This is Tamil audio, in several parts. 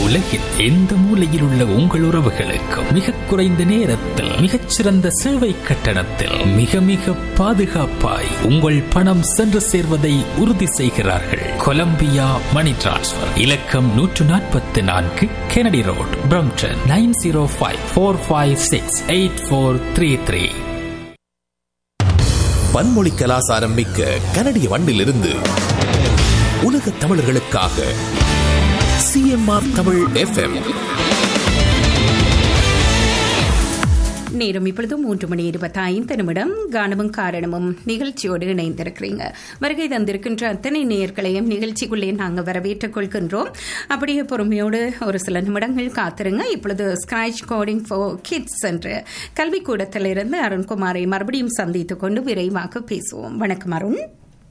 உலகின் எந்த மூலையில் உள்ள உங்கள் உறவுகளுக்கும் மிக குறைந்த நேரத்தில் மிகச்சிறந்த சேவை கட்டணத்தில் மிக மிக பாதுகாப்பாய் உங்கள் பணம் சென்று சேர்வதை உறுதி செய்கிறார்கள் கொலம்பியா மணி டிரான்ஸ்பர் இலக்கம் நூற்று நாற்பத்தி நான்கு Kennedy road Brampton nine zero five four five six eight four three three பன்மொழி கலாசாரம் மிக்க கனடிய மண்ணிலிருந்து உலக தமிழர்களுக்காக சிஎம்ஆர் தமிழ் எஃப்எம் நேரம் இப்பொழுது மூன்று மணி இருபத்தி ஐந்து நிமிடம் கானமும் காரணமும் நிகழ்ச்சியோடு இணைந்திருக்கிறீங்க வருகை தந்திருக்கின்ற அத்தனை நேயர்களையும் நிகழ்ச்சிக்குள்ளே நாங்கள் வரவேற்றுக் கொள்கின்றோம் அப்படியே பொறுமையோடு ஒரு சில நிமிடங்கள் காத்திருங்க இப்பொழுது ஸ்கிராச் கோடிங் ஃபார் கிட்ஸ் என்று கல்விக்கூடத்திலிருந்து அருண்குமாரை மறுபடியும் சந்தித்துக் கொண்டு விரைவாக பேசுவோம் வணக்கம் அருண்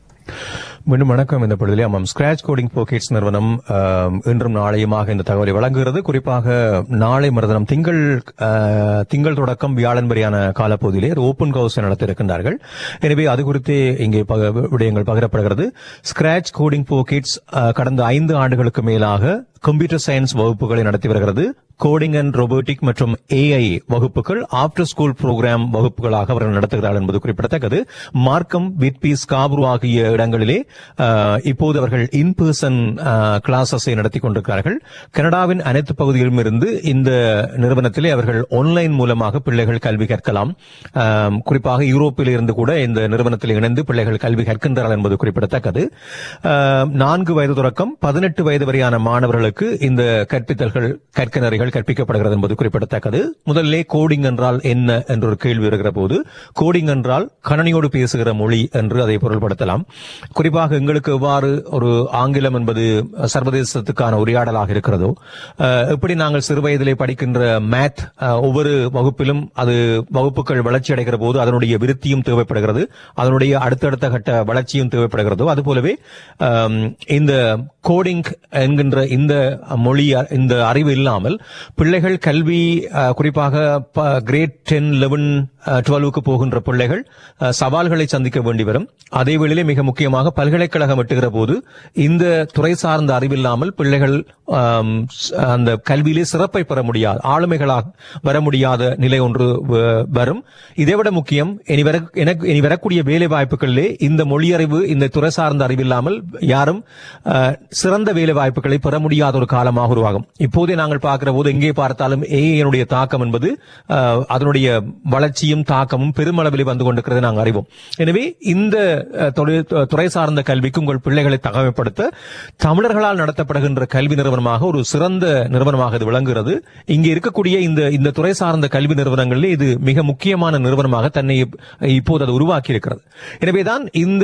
மீண்டும் வணக்கம் இந்த பொழுதிலே ஆமாம் ஸ்கிராச் கோடிங் போக்கெட்ஸ் நிறுவனம் ஆம், இன்றும் நாளையுமாக இந்த தகவலை வழங்குகிறது குறிப்பாக நாளை மறுதினம் திங்கள் ஆ, திங்கள் தொடக்கம் வியாழன் வரையான காலப்பகுதியிலே ஒரு ஓப்பன் ஹவுஸ் நடத்த இருக்கின்றார்கள் எனவே அது குறித்து இங்கே பக- விடயங்கள் பகிரப்படுகிறது ஸ்கிராச் கோடிங் போக்கெட்ஸ் கடந்த ஐந்து ஆண்டுகளுக்கு மேலாக கம்ப்யூட்டர் சயின்ஸ் வகுப்புகளை நடத்தி வருகிறது கோடிங் அண்ட் ரோபோட்டிக் மற்றும் ஏஐ வகுப்புகள் ஆப்டர் ஸ்கூல் ப்ரோக்ராம் வகுப்புகளாக அவர்கள் நடத்துகிறார்கள் என்பது குறிப்பிடத்தக்கது மார்க்கம் விட்பி ஸ்காப்ரு ஆகிய இடங்களிலே அஹ், இப்போது அவர்கள் இன் பர்சன் கிளாஸஸை நடத்தி கொண்டிருக்கிறார்கள் கனடாவின் அனைத்து பகுதிகளிலும் இருந்து இந்த நிறுவனத்திலே அவர்கள் ஆன்லைன் மூலமாக பிள்ளைகள் கல்வி கற்கலாம் அஹ், குறிப்பாக யூரோப்பில் இருந்து கூட இந்த நிறுவனத்தில் இணைந்து பிள்ளைகள் கல்வி கற்கின்றார்கள் என்பது குறிப்பிடத்தக்கது அஹ், நான்கு வயது தொடக்கம் பதினெட்டு வயது வரையான மாணவர்களுக்கு இந்த கற்பித்தல்கள் கற்கனறிகள் கற்பிக்கப்படுகிறது என்பது குறிப்பிடத்தக்கது முதலிலே கோடிங் என்றால் என்ன என்ற ஒரு கேள்வி வருகிற போது கோடிங் என்றால் கணனியோடு பேசுகிற மொழி என்று அதை பொருள்படுத்தலாம் குறிப்பாக எங்களுக்கு எவ்வாறு ஒரு ஆங்கிலம் என்பது சர்வதேசத்துக்கான உரையாடலாக இருக்கிறதோ அஹ், எப்படி நாங்கள் சிறு வயதிலே படிக்கின்ற மேத் ஒவ்வொரு வகுப்பிலும் அது வகுப்புகள் வளர்ச்சி அடைகிற போது அதனுடைய விருத்தியும் தேவைப்படுகிறது அதனுடைய அடுத்தடுத்த கட்ட வளர்ச்சியும் தேவைப்படுகிறதோ அதுபோலவே அம், இந்த கோடிங் என்கின்ற இந்த மொழி இந்த அறிவு இல்லாமல் பிள்ளைகள் கல்வி அஹ், குறிப்பாக கிரேட் டென் லெவன் டுவெல்வுக்கு போகின்ற பிள்ளைகள் அஹ், சவால்களை சந்திக்க வேண்டி வரும் அதே வேளையிலே மிக முக்கியமாக பல்கலைக்கழகம் எட்டுகிற போது இந்த துறை சார்ந்த அறிவில்லாமல் பிள்ளைகள் ஆம், ஸ்- அந்த கல்வியிலே சிறப்பை பெற முடியாது ஆளுமைகளாக வர முடியாத நிலை ஒன்று வ- வரும் இதைவிட முக்கியம் இனி வர எனக்கு இனி வரக்கூடிய வேலை வாய்ப்புகளிலே இந்த மொழியறிவு இந்த துறை சார்ந்த அறிவில்லாமல் யாரும் அஹ், சிறந்த வேலை வாய்ப்புகளை பெற முடியாத ஒரு காலமாக உருவாகும் இப்போதே நாங்கள் பார்க்கிற போது எங்கே பார்த்தாலும் ஏஐனுடைய தாக்கம் என்பது அஹ், அதனுடைய வளர்ச்சியும் தாக்கமும் பெருமளவில் வந்து கொண்டிருக்கிறதை நாங்கள் அறிவோம் எனவே இந்த அஹ், தொழில் து- துறை சார்ந்த கல்விக்கு உங்கள் பிள்ளைகளை தகவல்படுத்த தமிழர்களால் நடத்தப்படுகின்ற கல்வி நிறுவனமாக ஒரு சிறந்த நிறுவனமாக இது விளங்குகிறது இங்கே இருக்கக்கூடிய இந்த இந்த துறை சார்ந்த கல்வி நிறுவனங்களில் இது மிக முக்கியமான நிறுவனமாக தன்னை இப்- இப்போது அது உருவாக்கி இருக்கிறது எனவேதான் இந்த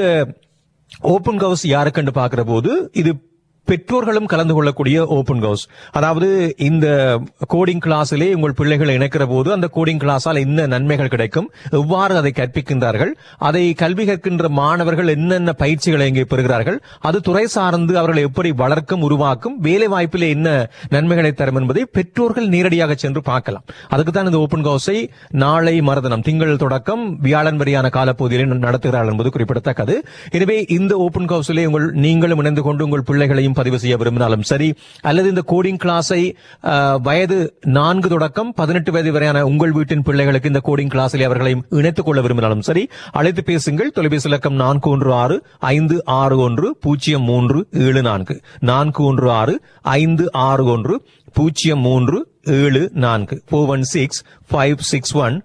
ஓபன் ஹவுஸ் யாருக்கென்று பார்க்கிற போது இது பெற்றோர்களும் கலந்து கொள்ளக்கூடிய ஓபன் ஹவுஸ் அதாவது இந்த கோடிங் கிளாஸிலே உங்கள் பிள்ளைகளை இணைக்கிற போது அந்த கோடிங் கிளாஸால் என்ன நன்மைகள் கிடைக்கும் எவ்வாறு அதை கற்பிக்கின்றார்கள் அதை கல்வி கற்கின்ற மாணவர்கள் என்னென்ன பயிற்சிகளை இங்கே பெறுகிறார்கள் அது துறை சார்ந்து அவர்களை எப்படி வளர்க்கும் உருவாக்கும் வேலை வாய்ப்பிலே என்ன நன்மைகளை தரும் என்பதை பெற்றோர்கள் நேரடியாக சென்று பார்க்கலாம் அதுக்கு தான் இந்த ஓபன் ஹவுஸை நாளை மறுதினம் திங்கள் தொடக்கம் வியாழன் வரையான காலப்பகுதியில் நடத்துகிறார்கள் என்பது குறிப்பிடத்தக்கது எனவே இந்த ஓபன் ஹவுஸிலே உங்கள் நீங்களும் இணைந்து கொண்டு உங்கள் பிள்ளைகளையும் பதிவு செய்ய விரும்பினாலும் சரி அல்லது இந்த கோடிங் கிளாஸை அஹ், வயது நான்கு தொடக்கம் பதினெட்டு வயது வரையான உங்கள் வீட்டின் பிள்ளைகளுக்கு இந்த கோடிங் கிளாஸில் அவர்களையும் இணைத்துக் கொள்ள விரும்பினாலும் சரி அழைத்து பேசுங்கள் தொலைபேசி இலக்கம் நான்கு ஒன்று ஆறு ஐந்து ஆறு ஒன்று பூஜ்ஜியம் மூன்று ஏழு நான்கு நான்கு ஒன்று ஆறு ஐந்து ஆறு ஒன்று பூஜ்ஜியம் மூன்று ஏழு நான்கு four one six five six one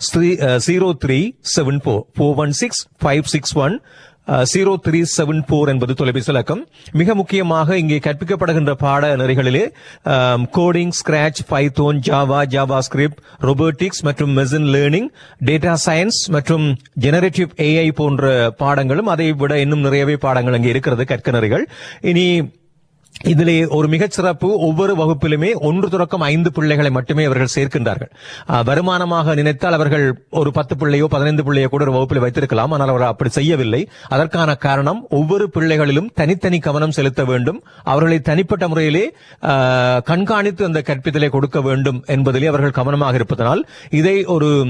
zero three seven four four one six five six one zero three seven four என்பது தொலைபேசி இலக்கம் மிக முக்கியமாக இங்கே கற்பிக்கப்படுகின்ற பாட நெறிகளிலே coding Scratch Python Java JavaScript robotics மற்றும் மெஷின் லேர்னிங் டேட்டா சயின்ஸ் மற்றும் ஜெனரேட்டிவ் ஏஐ போன்ற பாடங்களும் அதை விட இன்னும் நிறையவே பாடங்கள் அங்கே இருக்கிறது கற்க நெறிகள் இனி இதிலே ஒரு மிகச் சிறப்பு ஒவ்வொரு வகுப்பிலுமே ஒன்று தொடக்கம் ஐந்து பிள்ளைகளை மட்டுமே அவர்கள் சேர்க்கின்றார்கள் அஹ், வருமானமாக நினைத்தால் அவர்கள் ஒரு பத்து பிள்ளையோ பதினைந்து பிள்ளையோ கூட ஒரு வகுப்பில் வைத்திருக்கலாம் ஆனால் அவர் அப்படி செய்யவில்லை அதற்கான காரணம் ஒவ்வொரு பிள்ளைகளிலும் தனித்தனி கவனம் செலுத்த வேண்டும் அவர்களை தனிப்பட்ட முறையிலே அஹ், கண்காணித்து அந்த கற்பித்தலை கொடுக்க வேண்டும் என்பதிலே அவர்கள் கவனமாக இருப்பதனால் இதை ஒரு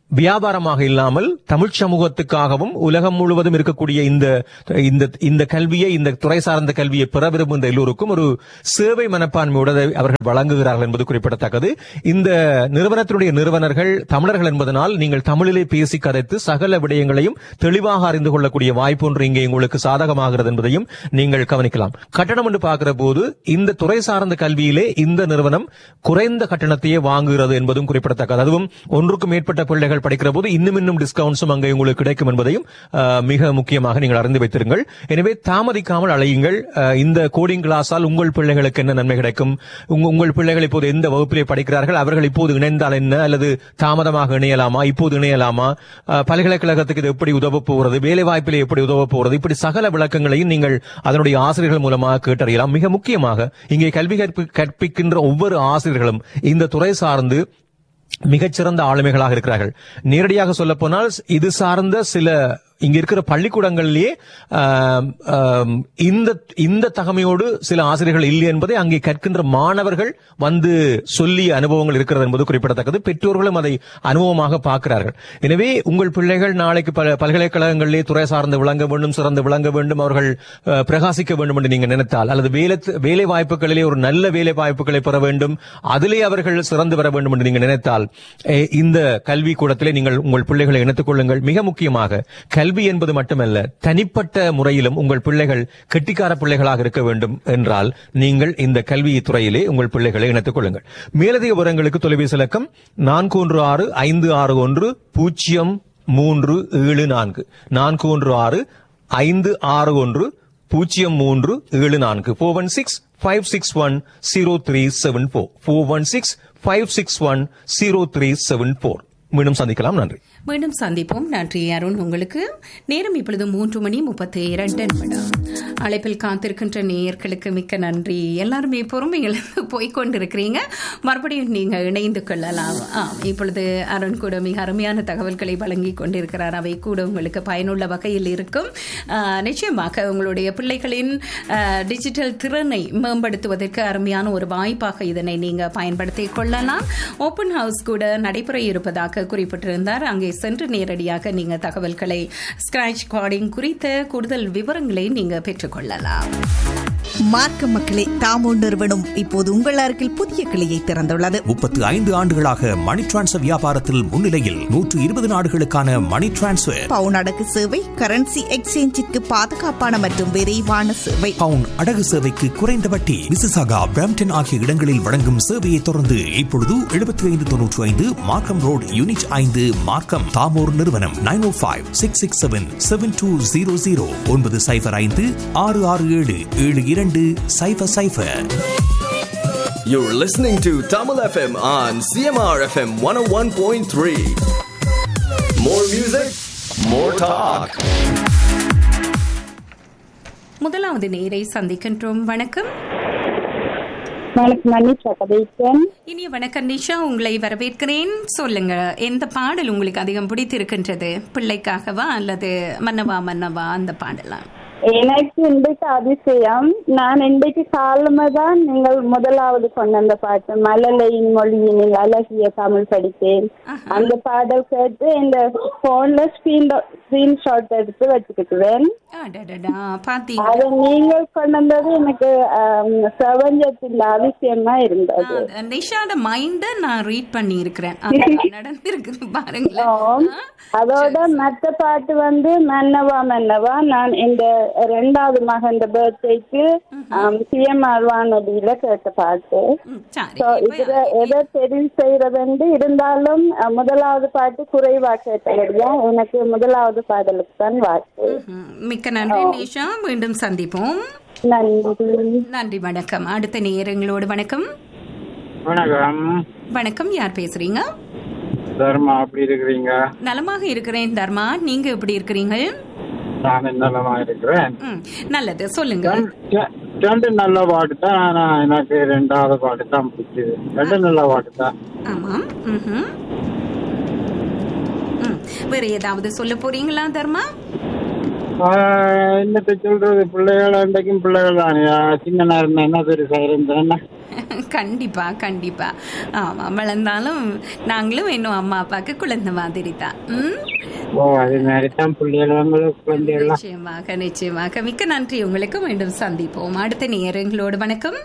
வியாபாரமாக இல்லாமல் தமிழ் சமூகத்துக்காகவும் உலகம் முழுவதும் இருக்கக்கூடிய இந்த இந்த இந்த கல்வியை இந்த துறை சார்ந்த கல்வியை பெற விரும்புகின்ற எல்லோருக்கும் ஒரு சேவை மனப்பான்மையோடு அதை அவர்கள் வழங்குகிறார்கள் என்பது குறிப்பிடத்தக்கது இந்த நிறுவனத்தினுடைய நிறுவனர்கள் தமிழர்கள் என்பதனால் நீங்கள் தமிழிலே பேசி கதைத்து சகல விடயங்களையும் தெளிவாக அறிந்து கொள்ளக்கூடிய வாய்ப்பு ஒன்று இங்கே உங்களுக்கு சாதகமாகிறது என்பதையும் நீங்கள் கவனிக்கலாம் கட்டணம் என்று பார்க்கிற போது இந்த துறை சார்ந்த கல்வியிலே இந்த நிறுவனம் குறைந்த கட்டணத்தையே வாங்குகிறது என்பதும் குறிப்பிடத்தக்கது அதுவும் ஒன்றுக்கும் மேற்பட்ட பிள்ளைகள் படிக்கிற போது இன்னும் இன்னும் டிஸ்கவுண்ட்ஸும் அங்கே உங்களுக்கு கிடைக்கும் என்பதையும் அஹ், மிக முக்கியமாக நீங்கள் அறிந்து வைத்திருங்கள் எனவே தாமதிக்காமல் அழையுங்கள் அஹ், இந்த கோடிங் கிளாஸால் உங்கள் பிள்ளைகளுக்கு என்ன நன்மை கிடைக்கும் உங்க- உங்கள் பிள்ளைகள் இப்போது எந்த வகுப்பிலே படிக்கிறார்கள் அவர்கள் இப்போது இணைந்தால் என்ன அல்லது தாமதமாக இணையலாமா இப்போது இணையலாமா அஹ், பல்கலைக்கழகத்துக்கு இது எப்படி உதவ போகிறது வேலை வாய்ப்பிலே எப்படி உதவ போகிறது இப்படி சகல விளக்கங்களையும் நீங்கள் அதனுடைய ஆசிரியர்கள் மூலமாக கேட்டறியலாம் மிக முக்கியமாக இங்கே கல்வி கற்பி- கற்பிக்கின்ற ஒவ்வொரு ஆசிரியர்களும் இந்த துறை சார்ந்து மிகச்சிறந்த ஆளுமைகளாக இருக்கிறார்கள் நேரடியாக சொல்ல போனால் இது சார்ந்த சில இங்க இருக்கிற பள்ளிக்கூடங்களிலேயே ஆம், ஆம், இந்த இந்த தகமையோடு சில ஆசிரியர்கள் இல்லை என்பதை அங்கே கற்கின்ற மாணவர்கள் வந்து சொல்லிய அனுபவங்கள் இருக்கிறது என்பது குறிப்பிடத்தக்கது பெற்றோர்களும் அதை அனுபவமாக பார்க்கிறார்கள் எனவே உங்கள் பிள்ளைகள் நாளைக்கு பல பல்கலைக்கழகங்களிலே துறை சார்ந்து விளங்க வேண்டும் சிறந்து விளங்க வேண்டும் அவர்கள் அஹ், பிரகாசிக்க வேண்டும் என்று நீங்கள் நினைத்தால் அல்லது வேலை வேலை வாய்ப்புகளிலே ஒரு நல்ல வேலை வாய்ப்புகளை பெற வேண்டும் அதிலே அவர்கள் சிறந்து வர வேண்டும் என்று நீங்கள் நினைத்தால் அஹ், இந்த கல்வி கூடத்திலே நீங்கள் உங்கள் பிள்ளைகளை இணைத்துக் கொள்ளுங்கள் மிக முக்கியமாக கல்வி என்பது மட்டுமல்ல தனிப்பட்ட முறையிலும் உங்கள் பிள்ளைகள் கெட்டிக்கார பிள்ளைகளாக இருக்க வேண்டும் என்றால் நீங்கள் இந்த கல்வி துறையிலே உங்கள் பிள்ளைகளை இணைத்துக் கொள்ளுங்கள் மேலதிக விவரங்களுக்கு தொலைபேசி இலக்கம் நான்கு ஒன்று ஆறு ஐந்து ஆறு ஒன்று பூஜ்ஜியம் மூன்று ஏழு நான்கு நான்கு ஒன்று ஆறு ஐந்து ஆறு ஒன்று பூஜ்ஜியம் மூன்று ஏழு நான்கு four one six five six one zero three seven four four one six five six one zero three seven four மீண்டும் சந்திக்கலாம் நன்றி மீண்டும் சந்திப்போம் நன்றி அருண் உங்களுக்கு நேரம் இப்பொழுது மூன்று மணி முப்பத்தி இரண்டு நிமிடம் அழைப்பில் காத்திருக்கின்ற நேயர்களுக்கு மிக்க நன்றி எல்லாருமே பொறுமையில் போய்கொண்டிருக்கிறீங்க மறுபடியும் நீங்க இணைந்து கொள்ளலாம் ஆம் இப்பொழுது அருண் கூட மிக அருமையான தகவல்களை வழங்கி கொண்டிருக்கிறார் அவை கூட உங்களுக்கு பயனுள்ள வகையில் இருக்கும் ஆ, நிச்சயமாக உங்களுடைய பிள்ளைகளின் ஆ, டிஜிட்டல் திறனை மேம்படுத்துவதற்கு அருமையான ஒரு வாய்ப்பாக இதனை நீங்க பயன்படுத்திக் கொள்ளலாம் ஓப்பன் ஹவுஸ் கூட நடைபெற இருப்பதாக குறிப்பிட்டிருந்தார் அங்கே சென்று நேரடியாக நீங்க தகவல்களை ஸ்கிராச் கார்டிங் குறித்த கூடுதல் விவரங்களை நீங்க பெற்றுக்கொள்ளலாம் மார்க்க மக்களே தாமோ நிறுவனம் இப்போது உங்கள் அருகில் புதிய கிளையை திறந்துள்ளது முப்பத்து ஐந்து ஆண்டுகளாக மணி டிரான்ஸ்ஃபர் வியாபாரத்தில் முன்னிலையில் நூற்று இருபது நாடுகளுக்கான மணி டிரான்ஸ்ஃபர் பவுன் அடகு சேவை கரன்சி எக்ஸ்சேஞ்சிற்கு பாதுகாப்பான மற்றும் விரைவான சேவை பவுன் அடகு சேவைக்கு குறைந்த வட்டி மிசிசாகா பிரம்டன் ஆகிய இடங்களில் வழங்கும் சேவையை தொடர்ந்து இப்பொழுது எழுபத்தி ஐந்து தொன்னூற்றி ஐந்து மார்க்கம் ரோட் யூனிட் ஐந்து மார்க்கம் தாமோர் நிறுவனம் nine O five six six seven seven two zero zero ஒன்பது சைபர் ஐந்து ஆறு ஆறு ஏழு ஏழு இரண்டு சைபர் சைபர் You're listening to Tamil FM on CMR FM 101.3. More music, more talk. முதலாவது நேரை சந்திக்கின்றோம் வணக்கம் வணக்கம் மன்னிச்சா கதைக்கன் இனிய வணக்கம் நிஷா உங்களை வரவேற்கிறேன் சொல்லுங்க எந்த பாடல் உங்களுக்கு அதிகம் பிடித்திருக்கின்றது பிள்ளைக்காகவா அல்லது மன்னவா மன்னவா அந்த பாடலாம் எனக்கு இன்றைக்கு அதிசயம் நான் இன்றைக்கு காலமே தான் நீங்கள் முதலாவது சொன்ன அந்த பாட்டு மழலையின் மொழியினில் அழகிய தமிழ் படித்தேன் அந்த பாடல் கேட்டு இந்த போன்ல ஸ்கிரீன் ஸ்கிரீன்ஷாட் எடுத்து வச்சுக்கிட்டுவேன் அடடடா பாத்தீங்க அது நீங்கள் கொண்டு வந்தது எனக்கு பிரபஞ்சத்தில் அதிசயமா இருந்தது ஆ, நிஷாட மைண்ட நான் ரீட் பண்ணி இருக்கிறேன் நடந்திருக்குது பாருங்களேன் ஆம். ஆ, அதோட மற்ற பாட்டு வந்து மன்னவா மன்னவா நான் இந்த ரெண்டாவது மகன் பர்த்டேக்கு சிஎம்ஆர் வானொலியில கேட்ட பாட்டு ம், சரி So, இதுல எதை தெரிவு செய்யறது இருந்தாலும் அஹ், முதலாவது பாட்டு குறைவா கேட்டபடியா எனக்கு முதலாவது பாடலுக்கு தான் வாக்கு ம், மிக்க நன்றி நிஷா மீண்டும் சந்திப்போம் நன்றி நன்றி வணக்கம் அடுத்த நேரங்களோடு வணக்கம் வணக்கம் வணக்கம் யார் பேசுறீங்க தர்மா அப்படி இருக்கிறீங்க நலமாக இருக்கிறேன் தர்மா நீங்க எப்படி இருக்கிறீங்க நான் நலமா இருக்கிறேன் ம், நல்லது சொல்லுங்க ரெண்டு- ரெ- ரெண்டு நல்ல பாட்டு தான் ஆனா எனக்கு ரெண்டாவது பாட்டு தான் பிடிச்சது ரெண்டு நல்ல பாட்டு தான் ஆமாம் ம்ஹும். ம் வேற ஏதாவது சொல்ல போறீங்களா தர்மா ஆஹ், என்னத்த சொல்றது பிள்ளைகள் அன்றைக்கும் பிள்ளைகள் தான் சின்ன நேரம் என்ன பெருசா இருந்தேன் கண்டிப்பா கண்டிப்பா ஆமா வளர்ந்தாலும் நாங்களும் இன்னும் அம்மா அப்பாவுக்கு குழந்தை மாதிரி தான் ம்? ஓ அது மாதிரி தான் பிள்ளைகளும் குழந்தைகள்லாம் நிச்சயமாக நிச்சயமாக மிக்க நன்றி உங்களுக்கு மீண்டும் சந்திப்போம் அடுத்த நேரங்களோடு வணக்கம்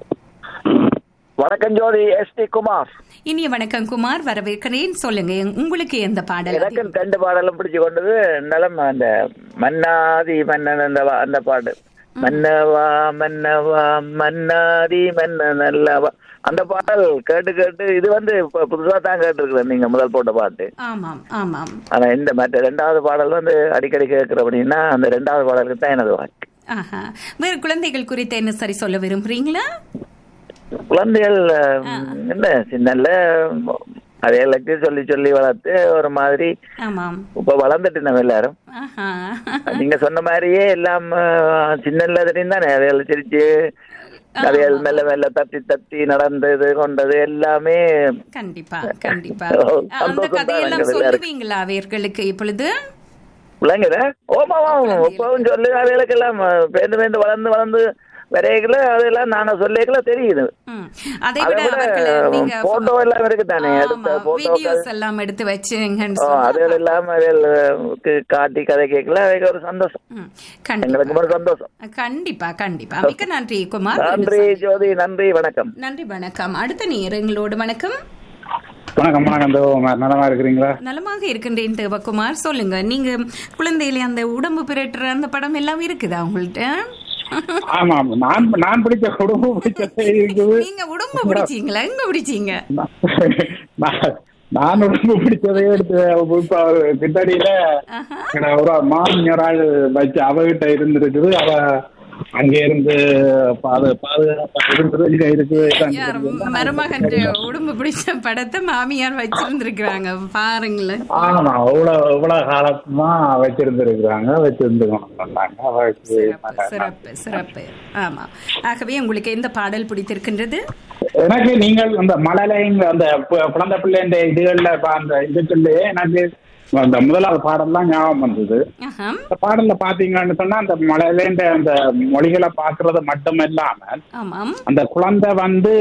வணக்கம் ஜோதி எஸ் டி குமார் இனிய வணக்கம் குமார் வரவேற்கிறேன் சொல்லுங்க உங்களுக்கு எந்த பாடல் எனக்கு ரெண்டு பாடலும் பிடிச்சு கொண்டது நிலம் அந்த மன்னாதி மன்னன் அந்த வா- அந்த பாட்டு மன்னவா மன்னவா மன்னாதி மன்னன் அல்லவா அந்த பாடல் கேட்டு கேட்டு இது வந்து இப்ப புதுசா தான் கேட்டிருக்கிறேன் நீங்க முதல் போட்ட பாட்டு ஆமாம் ஆமாம் ஆனா இந்த மற்ற ரெண்டாவது பாடல் வந்து அடிக்கடி கேட்கிற அப்படின்னா அந்த ரெண்டாவது பாடலுக்கு தான் எனது வாழ்க்கை ஆஹா வேறு குழந்தைகள் குறித்து என்ன சரி சொல்ல விரும்புறீங்களா குழந்தைகள் அஹ், என்ன சின்னல அதைகளுக்கு சொல்லி சொல்லி வளர்த்து ஒரு மாதிரி ஆமாம் இப்ப வளர்ந்துட்டு நம்ம எல்லாரும் ஆஹா நீங்க சொன்ன மாதிரியே எல்லாம் அஹ், சின்ன தெரியும் தானே அதைகள் சிரிச்சு அதைகள் மெல்ல மெல்ல தத்தி தத்தி நடந்தது கொண்டது எல்லாமே கண்டிப்பா கண்டிப்பா ஓ, அந்த சந்தோஷம் தான் கதையெல்லாம் எங்க எல்லாருக்கும். சொல்லுவீங்களா அவர்களுக்கு இப்பொழுது விளங்குற ஓமாமா இப்பவும் சொல்லு அவைகளுக்கு எல்லாம் பேருந்து பேருந்து வளர்ந்து வளர்ந்து வரையக்குள்ள அதெல்லாம் நாங்க சொல்லிக்கல தெரியுது ம். அதை அதை விட விட அவர்களை நீங்க போட்டோ எல்லாம் இருக்கு தானே எடுத்த போட்டோக்கள் வீடியோஸ் எல்லாம் எடுத்து வச்சுங்கன்னு ஓ, சொன்னா அதுகள் எல்லாம் அவைகளுக்கு காட்டி கதை கேட்கல அவைக்கு ஒரு சந்தோஷம் கண்டிப்பா எங்களுக்கு ஒரு சந்தோஷம் கண்டிப்பா கண்டிப்பா மிக்க நன்றி குமார் நன்றி ஜோதி நன்றி வணக்கம் நன்றி வணக்கம் அடுத்த நேரங்களோடு வணக்கம் வணக்கம் வணக்கம் தேவகுமார் நலமா இருக்கிறீங்களா நலமாக இருக்கின்றேன் தேவகுமார் சொல்லுங்க நீங்க குழந்தையில அந்த உடம்பு பிரட்டுற அந்த படம் எல்லாம் இருக்குதா உங்கள்ட்ட ஆமா ஆமா. நான் நான் பிடிச்ச குடும்பம் பிடிச்சதே இருக்குது நீங்க உடம்பு பிடிச்சீங்களா எங்க பிடிச்சீங்க நான்- நான் உடம்பு பிடிச்சதே எடுத்து இப்ப ஒரு கிட்டடியில எங்கட ஒரு மாமியார் ஆள் வச்சு அவகிட்ட இருந்திருக்குது அவ அங்க இருந்து பாது பாதுகாப்பா இருந்தது இங்க இருக்குது யார் மருமகன் உடம்பு பிடிச்ச படத்தை மாமியார் வச்சிருந்திருக்கிறாங்க பாருங்களேன் ஆமா இவ்வளவு இவ்வளவு காலமா வச்சிருந்திருக்கிறாங்க வச்சிருந்துக்கணும் சொன்னாங்க அவருக்கு சிறப்பு சிறப்பு ஆமா ஆகவே உங்களுக்கு எந்த பாடல் பிடித்திருக்கின்றது எனக்கு நீங்கள் அந்த மழலைங்க அந்த பு- குழந்தை பிள்ளை இந்த இதுகள்ல இப்ப அந்த இதுக்குள்ளே எனக்கு அந்த முதலாவது பாடல்லாம் ஞாபகம் வந்தது ஆஹா. இந்த பாடல்ல பாத்தீங்கன்னு சொன்னா அந்த மலையிலேண்ட அந்த மொழிகளை பாக்குறது மட்டும் இல்லாம ஆமாம் அந்த குழந்தை வந்து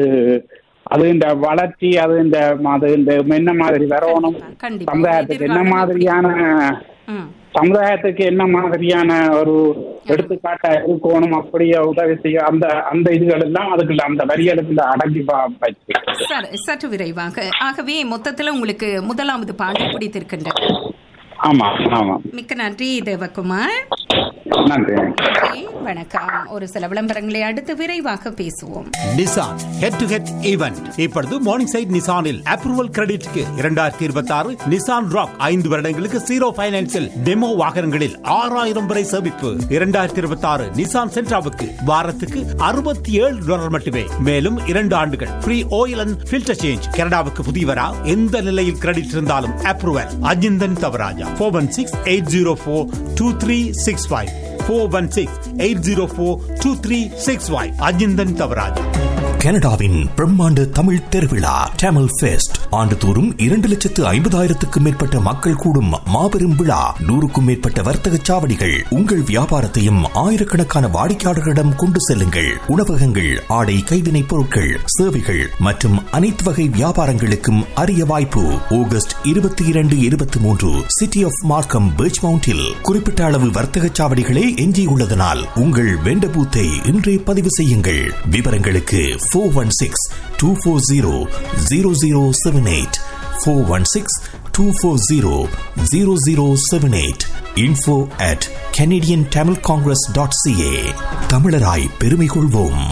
அது இந்த வளர்ச்சி அது இந்த அது இந்த என்ன மாதிரி வரணும் கண்டிப்பா. சமுதாயத்துக்கு என்ன மாதிரியான ம். சமுதாயத்துக்கு என்ன மாதிரியான ஒரு எடுத்துக்காட்டா இருக்கணும் அப்படியே உதவி செய்ய அந்த அந்த இதுகள் எல்லாம் அதுக்குள்ள அந்த வரிகளுக்குள்ள அடங்கி பா- வச்சு சரி, சற்று விரைவாக ஆகவே மொத்தத்துல உங்களுக்கு முதலாவது பாடல் பிடித்திருக்கின்றது ஆமா ஆமா மிக்க நன்றி தேவகுமார் நன்றி நன்றி, வணக்கம் ஒரு சில விளம்பரங்களை அடுத்து விரைவாக பேசுவோம் Nissan head to head event இப்பொழுது மார்னிங் சைட் நிசானில் அப்ரூவல் கிரெடிட்க்கு இரண்டாயிரத்தி இருபத்தி ஆறு நிசான் ராக் ஐந்து வருடங்களுக்கு ஜீரோ பைனான்சில் டெமோ வாகனங்களில் ஆறாயிரம் வரை சேமிப்பு இரண்டாயிரத்தி இருபத்தி ஆறு நிசான் சென்ட்ராவுக்கு வாரத்துக்கு அறுபத்தி ஏழு டாலர் மட்டுமே மேலும் இரண்டு ஆண்டுகள் free oil and filter change கனடாவுக்கு புதியவரா எந்த நிலையில் கிரெடிட் இருந்தாலும் approval Ajinthan Thavarajah four one six eight zero four two three six five four one six eight zero four two three six five Ajinthan Thavarajah கனடாவின் பிரம்மாண்ட தமிழ் திருவிழா டேமல் ஃபெஸ்ட் ஆண்டுதோறும் இரண்டு லட்சத்து ஐம்பதாயிரத்துக்கும் மேற்பட்ட மக்கள் கூடும் மாபெரும் விழா நூறுக்கும் மேற்பட்ட வர்த்தக சாவடிகள் உங்கள் வியாபாரத்தையும் ஆயிரக்கணக்கான வாடிக்கையாளர்களிடம் கொண்டு செல்லுங்கள் உணவகங்கள் ஆடை கைவினைப் பொருட்கள் சேவைகள் மற்றும் அனைத்து வகை வியாபாரங்களுக்கும் அரிய வாய்ப்பு ஆகஸ்ட் இருபத்தி இரண்டு இருபத்தி மூன்று சிட்டி ஆஃப் மார்க்கம் பீச் மவுண்டில் குறிப்பிட்ட அளவு வர்த்தக சாவடிகளே எஞ்சியுள்ளதனால் உங்கள் வெண்ட பூத்தை இன்றே பதிவு செய்யுங்கள் விவரங்களுக்கு four one six two four zero zero zero seven eight four one six two four zero zero zero seven eight info at Canadian Tamil congress dot CA தமிழராய் பெருமை கொள்வோம்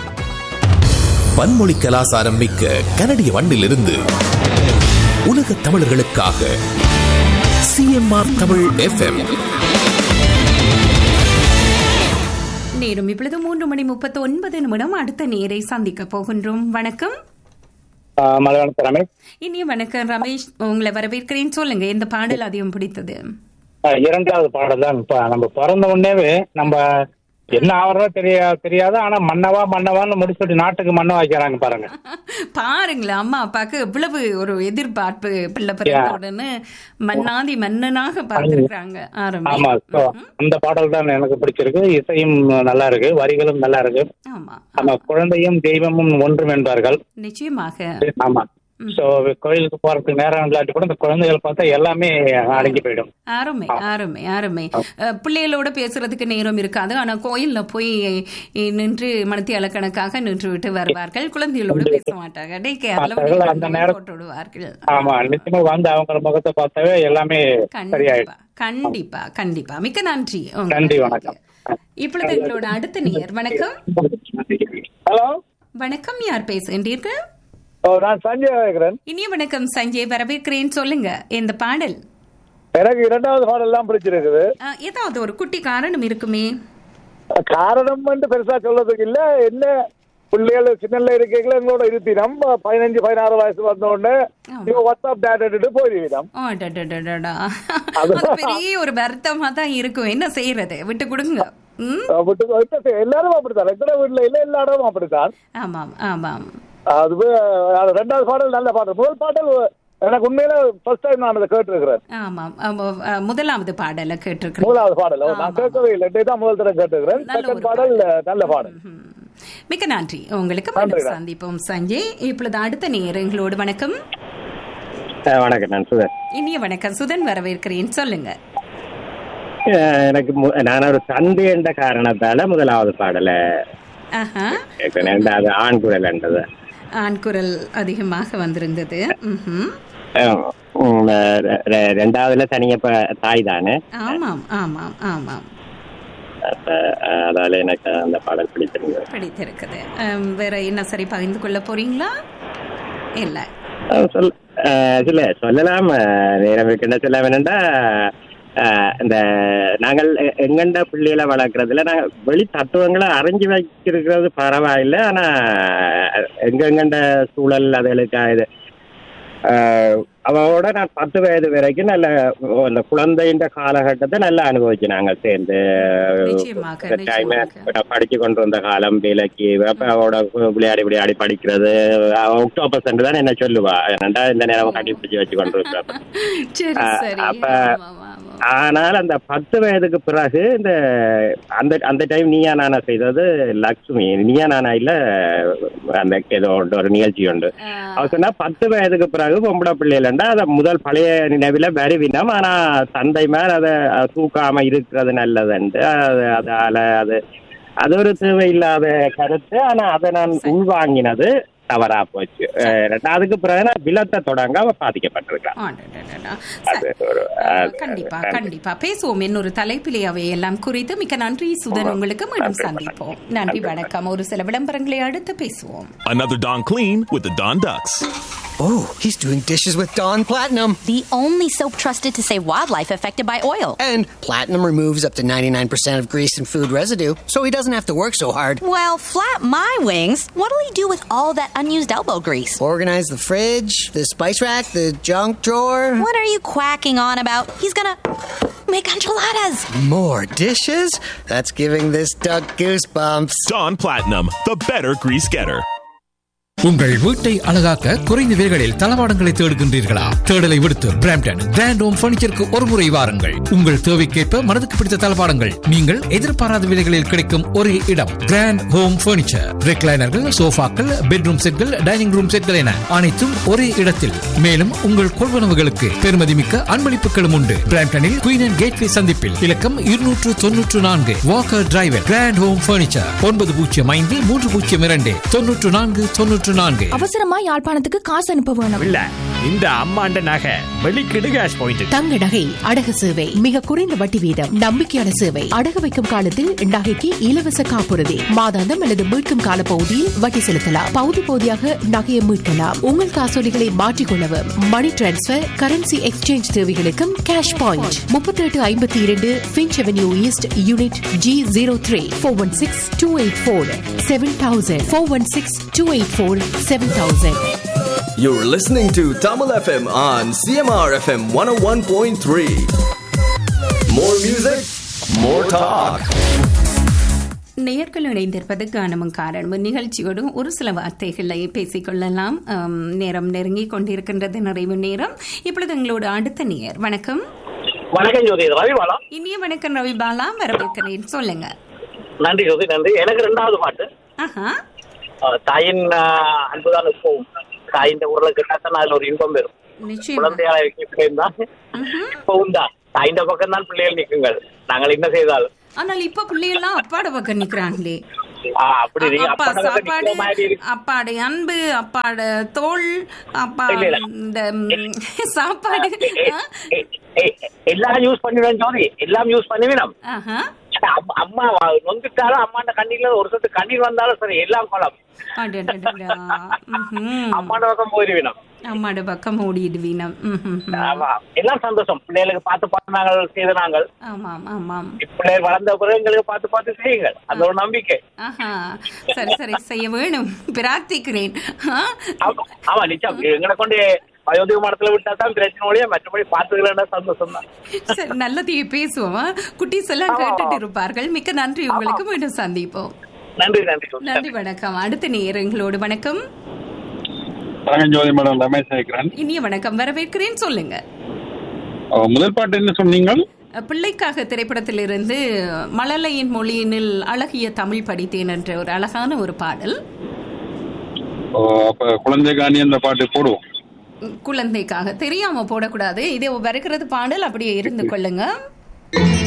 பன்மொழி கலாசாரம் மிக்க கனடிய மண்ணிலிருந்து உலக தமிழர்களுக்காக சிஎம்ஆர் தமிழ் எஃப்எம் நேரம் இப்பொழுது மூன்று மணி முப்பத்தி ஒன்பது நிமிடம் அடுத்த நேரை சந்திக்க போகின்றோம் வணக்கம் மலையாளம் ரமேஷ் இனிய வணக்கம் ரமேஷ் உங்களை வரவேற்கிறேன் சொல்லுங்க எந்த பாடல் அதிகம் பிடித்தது இரண்டாவது பாடல் தான் இப்ப நம்ம பிறந்த உடனேவே நம்ம என்ன ஆவறதோ தெரியா தெரியாது ஆனா மன்னவா மன்னவான்னு முடிச்சுட்டு நாட்டுக்கு மன்ன வைக்கிறாங்க பாருங்க பாருங்களேன் அம்மா அப்பாக்கு எவ்வளவு ஒரு எதிர்பார்ப்பு பிள்ளை பிறந்த உடனே மன்னாதி மன்னனாக பார்த்திருக்கிறாங்க ஆரம்பி ஆமா so அந்த பாடல் தான் எனக்கு பிடிச்சிருக்கு இசையும் நல்லா இருக்கு வரிகளும் நல்லா இருக்கு ஆமா ஆமா குழந்தையும் தெய்வமும் ஒன்றும் என்பார்கள் நிச்சயமாக ஆமா சோ கோயிலுக்கு போறதுக்கு நேரம் இல்லாட்டி கூட இந்த குழந்தைகள் பார்த்தா எல்லாமே அடங்கி போயிடும் அருமை அருமை அருமை அஹ், பிள்ளைகளோட பேசுறதுக்கு நேரம் இருக்காது ஆனா கோயில்ல போய் அஹ், நின்று மனத்தியால கணக்காக நின்று விட்டு வருவார்கள் குழந்தைகளோட பேச மாட்டாங்க டே கேர்ல மற்றவர்கள் அந்த நேரம் போட்டு விடுவார்கள் ஆமா நிச்சயமா வந்து அவங்க முகத்தை பார்த்தாவே எல்லாமே கண்டிப்பா சரியாயிடும் கண்டிப்பா கண்டிப்பா மிக்க நன்றி நன்றி வணக்கம் இப்பொழுது எங்களோட அடுத்த நேயர் வணக்கம் ஹலோ வணக்கம் யார் பேசுகின்றீர்கள் ஓ நான் சஞ்சய் கேட்கிறேன் இனிய வணக்கம் சஞ்சய் வரவேற்கிறேன் சொல்லுங்க இந்த பாடல் எனக்கு இரண்டாவது பாடல் எல்லாம் பிடிச்சிருக்குது அஹ், ஏதாவது ஒரு குட்டி காரணம் இருக்குமே காரணம் வந்து பெருசா சொல்றதுக்கு இல்ல என்ன பிள்ளைகள் சின்னல இருக்கைகள் எங்களோட இருப்பினம் பதினஞ்சு பதினாறு வயசு வந்த உடனே இவங்க வாட்ஸ்அப் டேட்டு போயிருவிடம் ஓ, டடடடடா. அது பெரிய ஒரு வருத்தமா தான் இருக்கும் என்ன செய்யறது விட்டு கொடுங்க ம்? விட்டு விட்டு செய்- எல்லாரும் அப்படித்தான் எத்தனை வீட்டுல இல்ல எல்லா இடமும் அப்படித்தான் ஆமாம் ஆமாம் அது வே- அது ரெண்டாவது பாடல் நல்ல பாடல் முதல் பாடல் எனக்கு உண்மையில ஃபர்ஸ்ட் டைம் நான் அதை கேட்டிருக்கிறேன் ஆமாம் ஆமாம். அஹ், முதலாவது பாடலை கேட்டிருக்கிறேன் முதலாவது பாடல் ஓ, நான் கேட்கவே இல்லை இன்றைக்கு தான் முதல் தடவை கேட்டிருக்கிறேன் செகண்ட் பாடல் நல்ல பாடல் மிக்க நன்றி உங்களுக்கு மீண்டும் சந்திப்போம் சஞ்சய் இப்பொழுது அடுத்த நேரம் எங்களோடு வணக்கம் வணக்கம் நான் சுதன் இனிய வணக்கம் சுதன் வரவேற்கிறேன் சொல்லுங்க அஹ் எனக்கு மு- நான் ஒரு தந்தை என்ற காரணத்தால முதலாவது பாடலை ஆஹா கேட்கிறேன் ரெண்டாவது ஆண் குரல் என்றது ஆண் குரல் அதிகமாக வந்திருந்தது ம்ஹும். அஹ் உம், ரெ- ரெ- ரெண்டாவதுல தனிய ப- தாய் தானே ஆமாம் ஆமாம் ஆமாம் அப்ப, அஹ், அதால எனக்கு அந்த பாடல் பிடிச்சிருந்தது பிடித்திருக்குது அம், வேற என்ன சரி பகிர்ந்து கொள்ள போறீங்களா இல்ல அஹ் சொல் அஹ் இல்ல சொல்லலாம் அஹ் நேரம் இருக்கின்ற சொல்ல வேணும்டா அஹ் இந்த நாங்கள் எ- எங்கண்ட பிள்ளைகளை வளர்க்கறதுல நாங்கள் வெளி தத்துவங்களை அறிஞ்சு வச்சிருக்கிறது பரவாயில்லை ஆனா எங்க எங்கண்ட சூழல் அதுகளுக்கு இது அஹ் அவளோட நான் பத்து வயது வரைக்கும் நல்ல அந்த குழந்தைன்ற காலகட்டத்தை நல்லா அனுபவிச்சு நாங்கள் சேர்ந்து நிச்சயமாக டைம் படிச்சு கொண்டு வந்த காலம் வேலைக்கு அப்ப அவளோட விளையாடி விளையாடி படிக்கிறது அவ அக்டோபர் சென்று தான் என்ன சொல்லுவா ஏன்னா இந்த நேரம் கட்டி பிடிச்சி வச்சு கொண்டு இருக்கா சரி அஹ் சரி அப்ப ஆனால் அந்த பத்து வயதுக்கு பிறகு இந்த அந்த அந்த டைம் நீயா நானா செய்தது லக்ஷ்மி நீயா நானா இல்ல அந்த ஏதோ உண்டு, ஒரு நிகழ்ச்சி உண்டு அவ சொன்னா பத்து வயதுக்கு பிறகு பொம்பளை பிள்ளைலண்டா அதை முதல் பழைய நினைவுல வருவினம் ஆனா தந்தை மேல அதை தூக்காம இருக்கிறது நல்லதுண்டு அது அதால அது அது ஒரு தேவையில்லாத கருத்து ஆனா அதை நான் உள்வாங்கினது தவறா போச்சு அஹ் ரெண்டாவதுக்கு பிறகு நான் விலத்தை தொடங்க பாதிக்கப்பட்டிருக்கேன் அது ஒரு அது- கண்டிப்பா கண்டிப்பா பேசுவோம் இன்னொரு தலைப்பிலே அவை எல்லாம் குறித்து மிக்க நன்றி சுதன் உங்களுக்கு மீண்டும் சந்திப்போம் நன்றி வணக்கம் ஒரு சில விளம்பரங்களை அடுத்து பேசுவோம் Another Don Clean with the Don Ducks. Oh, he's doing dishes with Dawn Platinum. The only soap trusted to save wildlife affected by oil. And Platinum removes up to 99% of grease and food residue, so he doesn't have to work so hard. Well, flap my wings. What'll he do with all that unused elbow grease? Organize the fridge, the spice rack, the junk drawer. What are you quacking on about? He's gonna make enchiladas. More dishes? That's giving this duck goosebumps. Don Platinum, the better grease getter. உங்கள் வீட்டை அழகாக்க குறைந்த விலைகளில் தளவாடங்களை தேடுகின்றீர்களா தேடலை விடுத்து பிராம்டன் கிராண்ட் ஹோம் பர்னிச்சருக்கு ஒரு முறை வாருங்கள் உங்கள் தேவைக்கேற்ப மனதுக்கு பிடித்த தளவாடங்கள் நீங்கள் எதிர்பாராத விலைகளில் கிடைக்கும் ஒரே இடம் கிராண்ட் ஹோம் பர்னிச்சர் ரெக்லைனர்கள் சோஃபாக்கள் பெட்ரூம் செட்கள் டைனிங் ரூம் செட்கள் என அனைத்தும் ஒரே இடத்தில் மேலும் உங்கள் கொள்வனவுகளுக்கு பெருமதிமிக்க அன்பளிப்புகளும் உண்டு பிராம்டனில் குயின் அண்ட் கேட்வே சந்திப்பில் இலக்கம் இருநூற்று தொன்னூற்று நான்கு Walker driver grand home furniture ஒன்பது பூஜ்ஜியம் ஐந்து மூன்று பூஜ்ஜியம் இரண்டு தொன்னூற்று நான்கு தொன்னூற்று நான்கு அவசரமா யாழ்ப்பாணத்துக்கு காசு அனுப்ப வேணும் இல்ல இந்த அம்மாண்ட நகை வெளிக்கிடு கேஷ் பாயிண்ட் தங்க நகை அடகு சேவை மிக குறைந்த வட்டி வீதம் நம்பிக்கையான சேவை அடகு வைக்கும் காலத்தில் நகைக்கு இலவச காப்புறுதி மாதாந்தம் அல்லது மீட்கும் கால பகுதியில் வட்டி செலுத்தலாம் பகுதி பகுதியாக நகையை மீட்கலாம் உங்கள் காசோலிகளை மாற்றிக்கொள்ளவும் மணி டிரான்ஸ்பர் கரன்சி எக்ஸ்சேஞ்ச் தேவைகளுக்கும் கேஷ் பாயிண்ட் முப்பத்தி எட்டு ஐம்பத்தி இரண்டு Finch Avenue East unit G zero three four one six two eight four seven thousand four one six two eight four seven thousand You're listening to Tamil FM on CMR FM 101.3. More music, more talk. நேயர்கள் இணைந்திருப்பது காரணமும் காரணமும் நிகழ்ச்சியோடு ஒரு சில வார்த்தைகளை பேசிக்கொள்ளலாம் ஆம், நேரம் நெருங்கி கொண்டிருக்கின்றது நிறைவு நேரம் இப்பொழுது எங்களோட அடுத்த நேயர் வணக்கம் வணக்கம் ஜோதி இது ரவிபாலா இனிய வணக்கம் ரவி பாலா வரவேற்கிறேன் சொல்லுங்க நன்றி ஜோதி நன்றி எனக்கு ரெண்டாவது பாட்டு ஆஹா அஹ், தாயின் அஹ், அன்புதான் எப்பவும் தாயின் உருளை கிட்டாத்தான் அதுல ஒரு இன்பம் வரும் நிச்சயமா குழந்தையா இருக்கிறேன் தான் இப்பவும் தான் தாயின் பக்கம் தான் பிள்ளைகள் நிற்குங்கள் நாங்கள் என்ன செய்தால் ஆனால் இப்ப பிள்ளைகள்லாம் அப்பாட பக்கம் நிக்கிறாங்களே ஆ, அப்படி நீங்க அப்பா அப்பா பக்கம் சாப்பாடு நிக்கிற மாதிரி இருக்கு. அப்பாட அன்பு அப்பாட தோல் அப்பா இல்ல, இல்ல. இந்த ம், சாப்பாடு ஆ? ஏய், எல்லாம் யூஸ் பண்ணுவேன் ஜோதி எல்லாம் யூஸ் பண்ணுவேன் ஆஹா அம்மா- அம்மா வ- நொந்துட்டாலும் அம்மாண்ட கண்ணீர்ல ஒரு சொட்டு கண்ணீர் வந்தாலும் சரி எல்லாம் குளம் அடடடடா. ம்ஹும். அம்மாண்ட பக்கம் போயிருவினம் அம்மாட பக்கம் ஓடிடுவீனம் ம்ஹும். ஆமா எல்லாம் சந்தோஷம் பிள்ளைகளுக்கு பார்த்து பார்த்து நாங்கள் செய்த நாங்கள் ஆமாம் ஆமாம் பிள்ளைகள் வளர்ந்த பிறகு எங்களுக்கு பார்த்து பார்த்து செய்யுங்கள் அந்த ஒரு நம்பிக்கை ஆஹா சரி சரி செய்ய வேணும் பிரார்த்திக்கிறேன் ஆ? ஆமா நிச்சயம் எங்களை கொண்டு அயோத்திய மடத்துல விட்டா தான் பிரச்சனை ஒழிய மற்றபடி பார்த்துக்கலாம் சந்தோஷம் தான் சரி நல்லதையே பேசுவோம் ஆ? குட்டீஸ் எல்லாம் கேட்டுட்டு இருப்பார்கள் மிக்க நன்றி உங்களுக்கு மீண்டும் சந்திப்போம் நன்றி நன்றி ஜோதி. நன்றி வணக்கம் அடுத்த நேரங்களோடு வணக்கம் வணக்கம் ஜோதி மேடம் ரமேஷ் இருக்கிறேன் இனிய வணக்கம் வரவேற்கிறேன் சொல்லுங்க அஹ் முதல் பாட்டு என்ன சொன்னீங்க பிள்ளைக்காக திரைப்படத்திலிருந்து மழலையின் மொழியினில் அழகிய தமிழ் படித்தேன் என்ற ஒரு அழகான ஒரு பாடல் அஹ் அப்ப குழந்தை காணி அந்த பாட்டு போடுவோம் குழந்தைக்காக தெரியாம போடக்கூடாது இதே வருகிறது பாடல் அப்படியே இருந்து கொள்ளுங்க